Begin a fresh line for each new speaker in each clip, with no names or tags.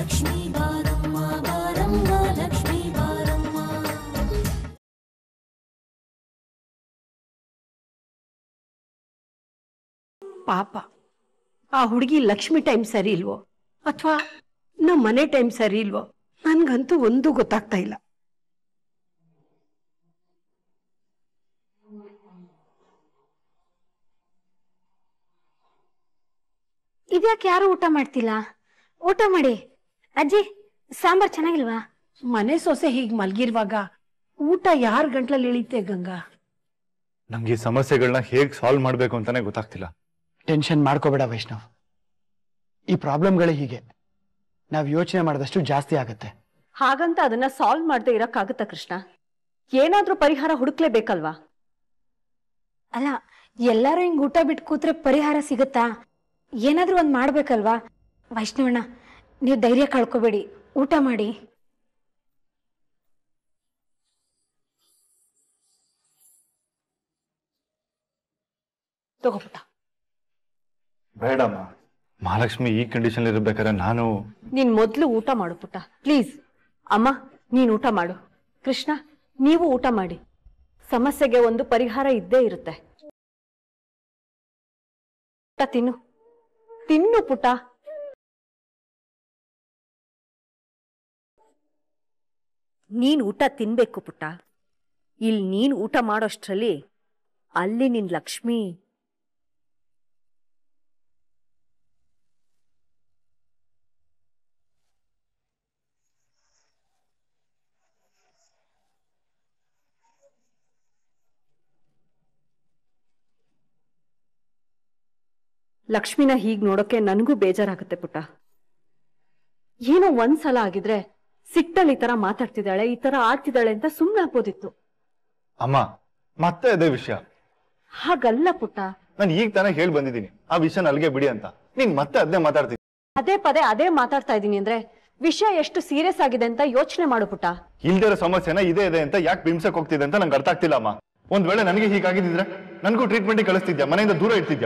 ಲಕ್ಷ್ಮೀ ಬಾರಮ್ಮ ಬಾರಮ್ಮ ಲಕ್ಷ್ಮೀ ಬಾರಮ್ಮ
ಪಾಪ ಆ ಹುಡುಗಿ ಲಕ್ಷ್ಮಿ ಟೈಮ್ ಸರಿ ಇಲ್ವೋ ಅಥವಾ ನಮ್ಮ ಮನೆ ಟೈಮ್ ಸರಿ ಇಲ್ವೋ ನನ್ಗಂತೂ ಒಂದೂ ಗೊತ್ತಾಗ್ತಾ ಇಲ್ಲ
ಇದ್ಯಾಕೆ ಯಾರು ಊಟ ಮಾಡ್ತಿಲ್ಲ ಊಟ ಮಾಡಿ ಅಜ್ಜಿ ಸಾಂಬಾರ್ ಚೆನ್ನಾಗಿಲ್ವಾ
ಮನೆ ಸೊಸೆ ಹೀಗ್ ಮಲ್ಗಿರುವಾಗ ಊಟ ಯಾರ ಗಂಟ್ಲಲ್ಲಿ ಇಳಿತೆ ಗಂಗಾ
ನಮ್ಗೆ ಈ ಸಮಸ್ಯೆಗಳನ್ನ ಹೇಗ್ ಸಾಲ್ವ್ ಮಾಡ್ಬೇಕು ಅಂತಾನೆ ಗೊತ್ತಾಗ್ತಿಲ್ಲ
ಟೆನ್ಷನ್ ಮಾಡ್ಕೋಬೇಡ ವೈಷ್ಣವ್ ಈ ಪ್ರಾಬ್ಲಮ್ಗಳೇ ಹೀಗೆ ನಾವು ಯೋಚನೆ ಮಾಡಿದಷ್ಟು ಜಾಸ್ತಿ ಆಗುತ್ತೆ
ಹಾಗಂತ ಅದನ್ನ ಸಾಲ್ವ್ ಮಾಡದೆ ಇರಕ್ಕಾಗತ್ತಾ ಕೃಷ್ಣ ಏನಾದ್ರೂ ಪರಿಹಾರ ಹುಡುಕ್ಲೇಬೇಕಲ್ವಾ
ಅಲ್ಲ ಎಲ್ಲರೂ ಹಿಂಗ್ ಊಟ ಬಿಟ್ಟು ಕೂತ್ರೆ ಪರಿಹಾರ ಸಿಗುತ್ತಾ ಏನಾದ್ರೂ ಒಂದ್ ಮಾಡ್ಬೇಕಲ್ವಾ ವೈಷ್ಣವಣ್ಣ ನೀವು ಧೈರ್ಯ ಕಳ್ಕೊಬೇಡಿ ಊಟ ಮಾಡಿ
ತಗೋಪುಟ
ಬೇಡಮ್ಮ ಮಹಾಲಕ್ಷ್ಮಿ ಈ ಕಂಡೀಷನ್ ಇರ್ಬೇಕಾದ್ರೆ ನಾನು
ನೀನ್ ಮೊದ್ಲು ಊಟ ಮಾಡು ಪುಟ್ಟ ಪ್ಲೀಸ್ ಅಮ್ಮ ನೀನ್ ಊಟ ಮಾಡು ಕೃಷ್ಣ ನೀವು ಊಟ ಮಾಡಿ ಸಮಸ್ಯೆಗೆ ಒಂದು ಪರಿಹಾರ ಇದ್ದೇ ಇರುತ್ತೆ ಪುಟ್ಟ ತಿನ್ನು ತಿನ್ನು ಪುಟ್ಟ ನೀನ್ ಊಟ ತಿನ್ಬೇಕು ಪುಟ್ಟ ಇಲ್ಲಿ ನೀನ್ ಊಟ ಮಾಡೋಷ್ಟ್ರಲ್ಲಿ ಅಲ್ಲಿ ನಿನ್ ಲಕ್ಷ್ಮಿ ಲಕ್ಷ್ಮಿನ ಹೀಗ್ ನೋಡೋಕೆ ನನಗೂ ಬೇಜಾರಾಗುತ್ತೆ ಪುಟ್ಟ ಏನೋ ಒಂದ್ಸಲ ಆಗಿದ್ರೆ ಸಿಟ್ಟಲ್ಲಿ ಈ ತರ ಮಾತಾಡ್ತಿದ್ದಾಳೆ ಈ ತರ ಆಡ್ತಿದ್ದಾಳೆ ಅಂತ ಸುಮ್ನೆ ಆಗ್ಬೋದಿತ್ತು
ಅಮ್ಮ ಮತ್ತೆ ಅದೇ ವಿಷಯ
ಹಾಗಲ್ಲ ಪುಟ್ಟ
ನಾನು ಈಗ ತಾನೇ ಹೇಳಿ ಬಂದಿದ್ದೀನಿ ಆ ವಿಷಯ ಅಲ್ಲಿಗೆ ಬಿಡಿ ಅಂತ ನೀನ್ ಮತ್ತೆ ಅದನ್ನೇ ಮಾತಾಡ್ತೀನಿ
ಅದೇ ಪದೇ ಅದೇ ಮಾತಾಡ್ತಾ ಇದ್ದೀನಿ ಅಂದ್ರೆ ವಿಷಯ ಎಷ್ಟು ಸೀರಿಯಸ್ ಆಗಿದೆ ಅಂತ ಯೋಚನೆ ಮಾಡು ಪುಟ್ಟ
ಇಲ್ದಿರೋ ಸಮಸ್ಯೆನ ಇದೆ ಇದೆ ಅಂತ ಯಾಕೆ ಬಿಂಸಕ್ ಹೋಗ್ತಿದೆ ಅಂತ ನಂಗೆ ಅರ್ಥ ಆಗ್ತಿಲ್ಲ ಅಮ್ಮ ಒಂದ್ ವೇಳೆ ನನಗೆ ಹೀಗಾಗಿದ್ರೆ ನನಗೂ ಟ್ರೀಟ್ಮೆಂಟ್ ಕಳಿಸ್ತಿದ್ಯಾ ಮನೆಯಿಂದ ದೂರ ಇಡ್ತಿದ್ಯಾ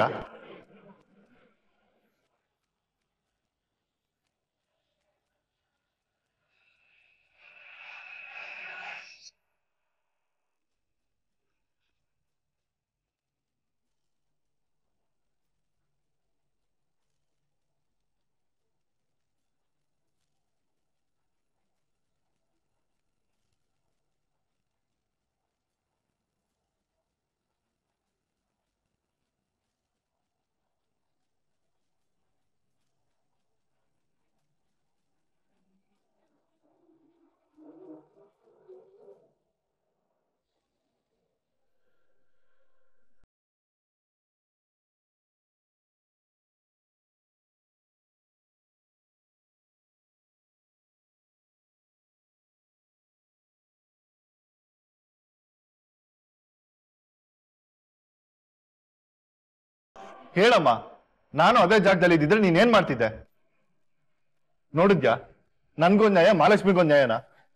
ಹೇಳಮ್ಮ ನಾನು ಅದೇ ಜಾಗದಲ್ಲಿ ಇದ್ದಿದ್ರೆ ನೀನ್ ಏನ್ ಮಾಡ್ತಿದ್ದೆ ನೋಡಿದ್ಯಾ ನನ್ಗೊಂದ್ ನ್ಯಾಯ ಮಹಾಲಕ್ಷ್ಮಿಗೊಂದ್ ನ್ಯಾಯನ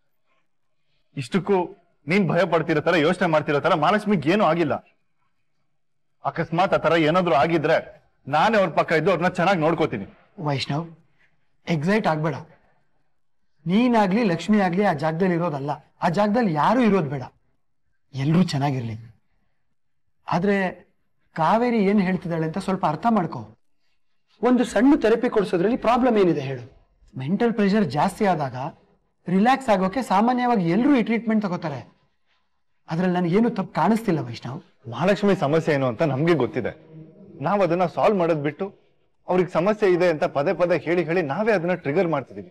ಇಷ್ಟಕ್ಕೂ ನೀನ್ ಭಯ ಪಡ್ತಿರೋ ತರ ಯೋಚನೆ ಮಾಡ್ತಿರೋ ತರ ಮಹಾಲಕ್ಷ್ಮಿಗೆ ಏನೂ ಆಗಿಲ್ಲ ಅಕಸ್ಮಾತ್ ಆ ತರ ಏನಾದ್ರೂ ಆಗಿದ್ರೆ ನಾನೇ ಅವ್ರ ಪಕ್ಕ ಇದ್ದು ಅವ್ರನ್ನ ಚೆನ್ನಾಗಿ ನೋಡ್ಕೋತೀನಿ
ವೈಷ್ಣವ್ ಎಕ್ಸೈಟ್ ಆಗ್ಬೇಡ ನೀನಾಗ್ಲಿ ಲಕ್ಷ್ಮಿ ಆಗ್ಲಿ ಆ ಜಾಗದಲ್ಲಿ ಇರೋದಲ್ಲ ಆ ಜಾಗದಲ್ಲಿ ಯಾರು ಇರೋದು ಬೇಡ ಎಲ್ರೂ ಚೆನ್ನಾಗಿರ್ಲಿ ಆದ್ರೆ ಕಾವೇರಿ ಏನ್ ಹೇಳ್ತಿದ್ದಾಳೆ ಅಂತ ಸ್ವಲ್ಪ ಅರ್ಥ ಮಾಡ್ಕೋ ಒಂದು ಸಣ್ಣ ಥೆರಪಿ ಕೊಡಿಸೋದ್ರಲ್ಲಿ ಪ್ರಾಬ್ಲಮ್ ಏನಿದೆ ಹೇಳು ಮೆಂಟಲ್ ಪ್ರೆಷರ್ ಜಾಸ್ತಿ ಆದಾಗ ರಿಲ್ಯಾಕ್ಸ್ ಆಗೋಕೆ ಸಾಮಾನ್ಯವಾಗಿ ಎಲ್ಲರೂ ಈ ಟ್ರೀಟ್ಮೆಂಟ್ ತಗೋತಾರೆ ಅದ್ರಲ್ಲಿ ನನಗೇನು ತಪ್ಪು ಕಾಣಿಸ್ತಿಲ್ಲ ವೈಷ್ಣವ್
ಮಹಾಲಕ್ಷ್ಮಿ ಸಮಸ್ಯೆ ಏನು ಅಂತ ನಮ್ಗೆ ಗೊತ್ತಿದೆ ನಾವ್ ಅದನ್ನ ಸಾಲ್ವ್ ಮಾಡೋದ್ ಬಿಟ್ಟು ಅವ್ರಿಗೆ ಸಮಸ್ಯೆ ಇದೆ ಅಂತ ಪದೇ ಪದೇ ಹೇಳಿ ಹೇಳಿ ನಾವೇ ಅದನ್ನ ಟ್ರಿಗರ್ ಮಾಡ್ತಿದೀವಿ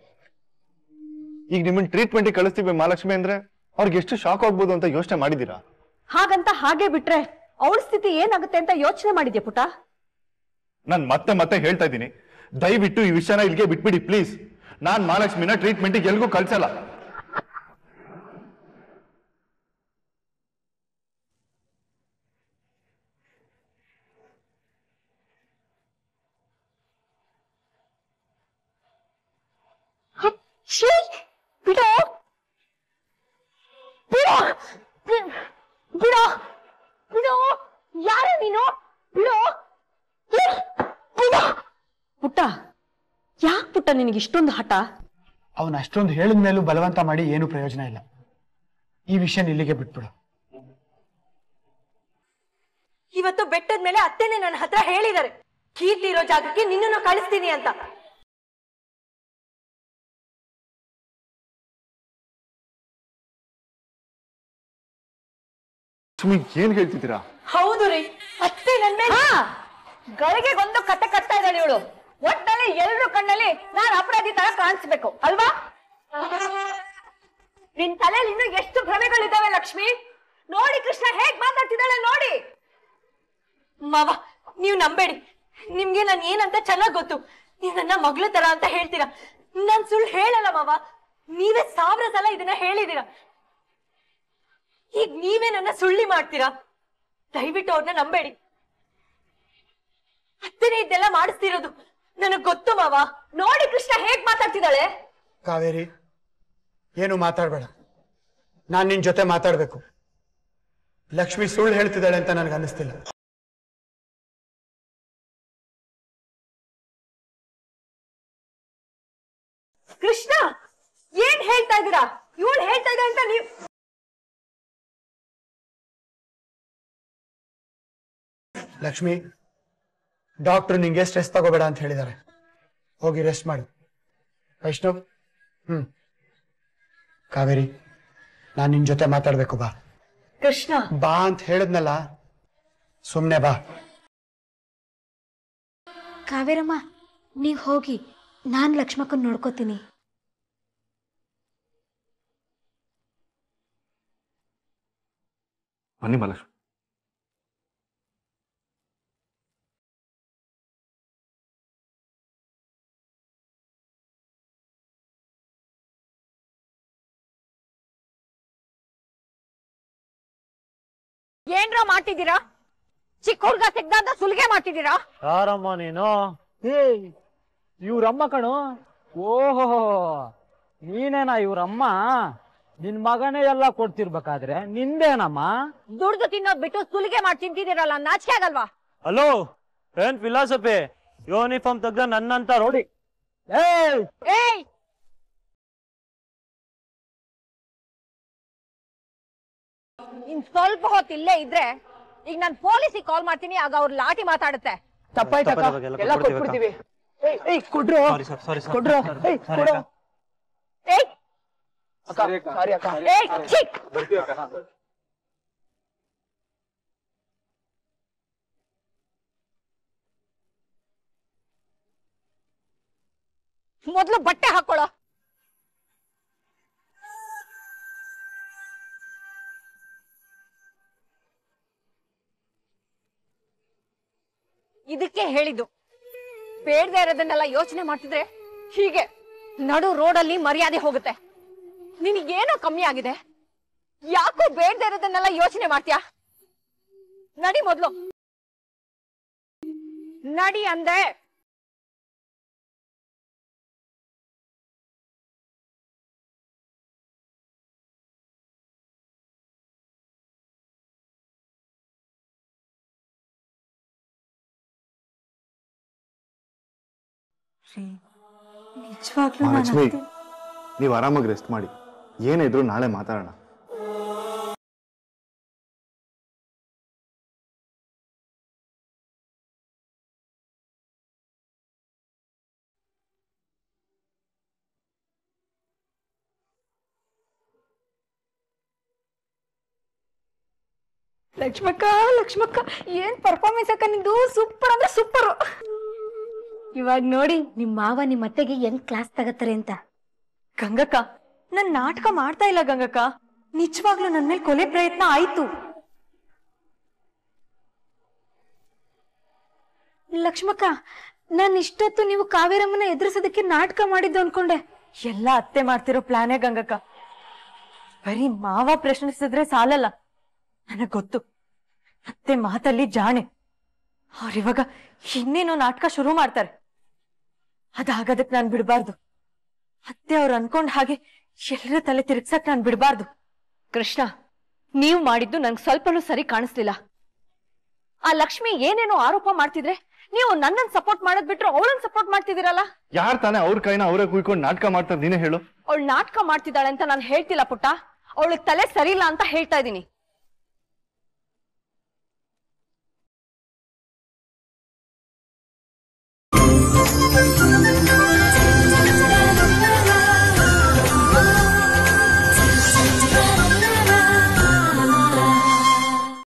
ಈಗ ನಿಮ್ಮನ್ನ ಟ್ರೀಟ್ಮೆಂಟ್ ಕಳಿಸ್ತೀವಿ ಮಹಾಲಕ್ಷ್ಮಿ ಅಂದ್ರೆ ಅವ್ರಿಗೆ ಎಷ್ಟು ಶಾಕ್ ಆಗ್ಬೋದು ಅಂತ ಯೋಚನೆ ಮಾಡಿದೀರಾ
ಹಾಗಂತ ಹಾಗೆ ಬಿಟ್ರೆ ಅವಳ ಸ್ಥಿತಿ ಏನಾಗುತ್ತೆ ಅಂತ ಯೋಚನೆ ಮಾಡಿದ್ಯಾ ಪುಟ
ನಾನ್ ಮತ್ತೆ ಮತ್ತೆ ಹೇಳ್ತಾ ಇದ್ದೀನಿ ದಯವಿಟ್ಟು ಈ ವಿಷಯನ ಇಲ್ಲಿಗೆ ಬಿಟ್ಬಿಡಿ ಪ್ಲೀಸ್ ನಾನ್ ಮಹಾಲಕ್ಷ್ಮಿನ ಟ್ರೀಟ್ಮೆಂಟ್ ಎಲ್ಗೂ ಕಳ್ಸಲ್ಲ
ಬಿಡೋ ಬಿಡೋ ಬಿಡೋ ಬಿಡೋ ಯಾರ ನೀನು ಬಿಡೋ ಬಿಡೋ ಪುಟ್ಟ ಯಾಕೆ ಪುಟ್ಟ ನಿನಗೆ ಇಷ್ಟೊಂದು ಹಠ
ಅವನು ಅಷ್ಟೊಂದು ಹೇಳಿದ ಮೇಲೂ ಬಲವಂತ ಮಾಡಿ ಏನು ಪ್ರಯೋಜನ ಇಲ್ಲ ಈ ವಿಷಯ ಇಲ್ಲಿಗೆ ಬಿಟ್ಬಿಡು
ಇವತ್ತು ಬೆಟ್ಟದ ಮೇಲೆ ಅತ್ತೆನೆ ನನ್ನ ಹತ್ರ ಹೇಳಿದ್ದಾರೆ ಕೀರ್ತಿ ಇರೋ ಜಾಗಕ್ಕೆ ನಿನ್ನನ್ನು ಕಳಿಸ್ತೀನಿ ಅಂತ
ಲಕ್ಷ್ಮಿ ಏನ್ ಹೇಳ್ತಿದ್ದೀರಾ
ಹೌದು ರೀ ಅತ್ತೆ ನನ್ ಮೇಲೆ ಗಳಿಗೆಗೊಂದು ಕತೆ ಕಟ್ತಾ ಇದ್ದಾಳೆ ಇವಳು ಒಟ್ಟಲ್ಲಿ ಎಲ್ರ ಕಣ್ಣಲ್ಲಿ ನಾನು ಅಪರಾಧಿ ತರ ಕಾಣಿಸ್ಬೇಕು ಅಲ್ವಾ ನಿನ್ ತಲೆಯಲ್ಲಿ ಇನ್ನು ಎಷ್ಟು ಭ್ರಮೆಗಳಿದ್ದಾವೆ ಲಕ್ಷ್ಮಿ ನೋಡಿ ಕೃಷ್ಣ ಹೇಗ್ ಮಾತಾಡ್ತಿದ್ದಾಳೆ ನೋಡಿ ಮಾವ ನೀವ್ ನಂಬೇಡಿ ನಿಮ್ಗೆ ನಾನು ಏನಂತ ಚೆನ್ನಾಗ್ ಗೊತ್ತು ನೀವ್ ನನ್ನ ಮಗಳ ತರ ಅಂತ ಹೇಳ್ತೀರಾ ನಾನ್ ಸುಳ್ಳು ಹೇಳಲ್ಲ ಮಾವ ನೀವೇ ಸಾವಿರ ಸಲ ಇದನ್ನ ಹೇಳಿದೀರಾ ಈಗ ನೀವೇ ನನ್ನ ಸುಳ್ಳಿ ಮಾಡ್ತೀರಾ ದಯವಿಟ್ಟು ಅವ್ರನ್ನ ನಂಬೇಡಿ ಅತ್ತನೇ ಇದೆಲ್ಲ ಮಾಡಿಸ್ತಿರೋದು ನನಗ್ ಗೊತ್ತು ಮಾವ ನೋಡಿ ಕೃಷ್ಣ ಹೇಗ್ ಮಾತಾಡ್ತಿದ್ದಾಳೆ
ಕಾವೇರಿ ಏನು ಮಾತಾಡಬೇಡ ನಾನು ನಿನ್ ಜೊತೆ ಮಾತಾಡ್ಬೇಕು ಲಕ್ಷ್ಮಿ ಸುಳ್ಳು ಹೇಳ್ತಿದ್ದಾಳೆ ಅಂತ ನನಗೆ ಅನ್ನಿಸ್ತಿಲ್ಲ
ಕೃಷ್ಣ ಏನ್ ಹೇಳ್ತಾ ಇದ್ದೀರಾ ಇವಳು ಹೇಳ್ತಾ ಇದ್ದ ಅಂತ ನೀವ್
ಲಕ್ಷ್ಮಿ ಡಾಕ್ಟ್ರು ನಿಂಗೆ ಸ್ಟ್ರೆಸ್ ತಗೋಬೇಡ ಅಂತ ಹೇಳಿದ್ದಾರೆ ಹೋಗಿ ರೆಸ್ಟ್ ಮಾಡು ವೈಷ್ಣವ್ ಹ್ಮ್ ಕಾವೇರಿ ನಾನು ನಿನ್ ಜೊತೆ ಮಾತಾಡ್ಬೇಕು ಬಾ
ಕೃಷ್ಣ
ಬಾ ಅಂತ ಹೇಳಿದ್ನಲ್ಲ ಸುಮ್ನೆ ಬಾ
ಕಾವೇರಮ್ಮ ನೀವು ಹೋಗಿ ನಾನು ಲಕ್ಷ್ಮಕ್ಕನ್ ನೋಡ್ಕೋತೀನಿ
ಬನ್ನಿ ಮಹಾಲಕ್ಷ್ಮಿ
ಏನ್ರ ಮಾಡ್ತಿದ್ದೀರಾ ಚಿಕ್ಕ ಹುಡ್ಗ ತೆಗ್ದಾದ ಸುಲಿಗೆ ಮಾಡ್ತಿದ್ದೀರಾ
ಯಾರಮ್ಮ ನೀನು ಏಯ್ ಇವ್ರಮ್ಮ ಕಣು ಓಹೋ ನೀನೇನಾ ಇವ್ರಮ್ಮ ನಿನ್ ಮಗನೇ ಎಲ್ಲ ಕೊಡ್ತಿರ್ಬೇಕಾದ್ರೆ ನಿಂದೇನಮ್ಮ
ದುಡ್ದು ತಿನ್ನೋದ್ ಬಿಟ್ಟು ಸುಲಿಗೆ ಮಾಡಿ ತಿಂತಿದ್ದೀರಲ್ಲ ನಾಚಿಕೆ ಆಗಲ್ವಾ
ಹಲೋ ಏನ್ ಫಿಲಾಸಫಿ ಯೂನಿಫಾರ್ಮ್ ತೆಗ್ದ ನನ್ನಂತ ರೋಡಿ ಏಯ್
ಏಯ್ ಇನ್ ಸ್ವಲ್ಪ ಹೊತ್ತು ಇಲ್ಲೇ ಇದ್ರೆ ಈಗ ನಾನು ಪೊಲೀಸಿಗೆ ಕಾಲ್ ಮಾಡ್ತೀನಿ ಆಗ ಅವ್ರು ಲಾಠಿ ಮಾತಾಡುತ್ತೆ
ಎಲ್ಲ ಕೊಟ್ಬಿಡ್ತೀವಿ
ಏಯ್ ಏಯ್ ಚಿಕ್ ಮೊದ್ಲು ಬಟ್ಟೆ ಹಾಕೊಳ್ಳೋ ಇದಕ್ಕೆ ಹೇಳಿದ್ದು ಬೇಡದೆ ಇರೋದನ್ನೆಲ್ಲ ಯೋಚನೆ ಮಾಡ್ತಿದ್ರೆ ಹೀಗೆ ನಡು ರೋಡಲ್ಲಿ ಮರ್ಯಾದೆ ಹೋಗುತ್ತೆ ನಿನಗೇನೋ ಕಮ್ಮಿ ಆಗಿದೆ ಯಾಕೋ ಬೇಡದೆ ಇರೋದನ್ನೆಲ್ಲ ಯೋಚನೆ ಮಾಡ್ತೀಯಾ ನಡಿ ಮೊದ್ಲು ನಡಿ ಅಂದೆ
ನಿಜವಾಗ್ಲೂ
ಮಹಾಲಕ್ಷ್ಮಿ ನೀವು ಆರಾಮಾಗಿ ರೆಸ್ಟ್ ಮಾಡಿ ಏನೇ ಇದ್ರು ನಾಳೆ ಮಾತಾಡೋಣ
ಲಕ್ಷ್ಮಕ್ಕ ಲಕ್ಷ್ಮಕ್ಕ ಏನ್ ಪರ್ಫಾರ್ಮೆನ್ಸ್ ಅಕ್ಕ ನಿಂದು ಸೂಪರ್ ಅಂದ್ರೆ ಸೂಪರ್ ಇವಾಗ ನೋಡಿ ನಿಮ್ ಮಾವ ನಿಮ್ ಅತ್ತೆಗೆ ಹೆಂಗ್ ಕ್ಲಾಸ್ ತಗತ್ತಾರೆ ಅಂತ
ಗಂಗಕ್ಕ ನನ್ ನಾಟಕ ಮಾಡ್ತಾ ಇಲ್ಲ ಗಂಗಕ್ಕ ನಿಜವಾಗ್ಲೂ ನನ್ ಮೇಲೆ ಕೊಲೆ ಪ್ರಯತ್ನ ಆಯ್ತು
ಲಕ್ಷ್ಮಕ್ಕ ನಾನ್ ಇಷ್ಟೊತ್ತು ನೀವು ಕಾವೇರಮ್ಮನ ಎದುರಿಸೋದಕ್ಕೆ ನಾಟಕ ಮಾಡಿದ್ದು ಅನ್ಕೊಂಡೆ
ಎಲ್ಲ ಅತ್ತೆ ಮಾಡ್ತಿರೋ ಪ್ಲಾನೇ ಗಂಗಕ್ಕ ಬರೀ ಮಾವ ಪ್ರಶ್ನಿಸಿದ್ರೆ ಸಾಲಲ್ಲ ನನಗ್ ಗೊತ್ತು ಅತ್ತೆ ಮಾತಲ್ಲಿ ಜಾಣೆ ಅವ್ರಿವಾಗ ಇನ್ನೇನೋ ನಾಟಕ ಶುರು ಮಾಡ್ತಾರೆ ಅದಾಗದಕ್ ನಾನ್ ಬಿಡಬಾರ್ದು ಅತ್ತೆ ಅವ್ರು ಅನ್ಕೊಂಡ್ ಹಾಗೆ ಎಲ್ಲರ ತಲೆ ತಿರುಗ್ಸಕ್ ನಾನ್ ಬಿಡಬಾರ್ದು ಕೃಷ್ಣ ನೀವು ಮಾಡಿದ್ದು ನಂಗೆ ಸ್ವಲ್ಪನೂ ಸರಿ ಕಾಣಿಸ್ಲಿಲ್ಲ ಆ ಲಕ್ಷ್ಮಿ ಏನೇನೋ ಆರೋಪ ಮಾಡ್ತಿದ್ರೆ ನೀವು ನನ್ನನ್ ಸಪೋರ್ಟ್ ಮಾಡೋದ್ ಬಿಟ್ರು ಅವಳನ್ನ ಸಪೋರ್ಟ್ ಮಾಡ್ತಿದ್ದೀರಲ್ಲ
ಯಾರ್ ತಾನೇ ಅವ್ರ ಕೈನ ಅವರೇ ಕುಯ್ಕೊಂಡು ನಾಟಕ ಮಾಡ್ತಾರೆ ನೀನೇ ಹೇಳು
ಅವಳು ನಾಟಕ ಮಾಡ್ತಿದ್ದಾಳೆ ಅಂತ ನಾನು ಹೇಳ್ತಿಲ್ಲ ಪುಟ್ಟ ಅವಳಿಗೆ ತಲೆ ಸರಿ ಇಲ್ಲ ಅಂತ ಹೇಳ್ತಾ ಇದ್ದೀನಿ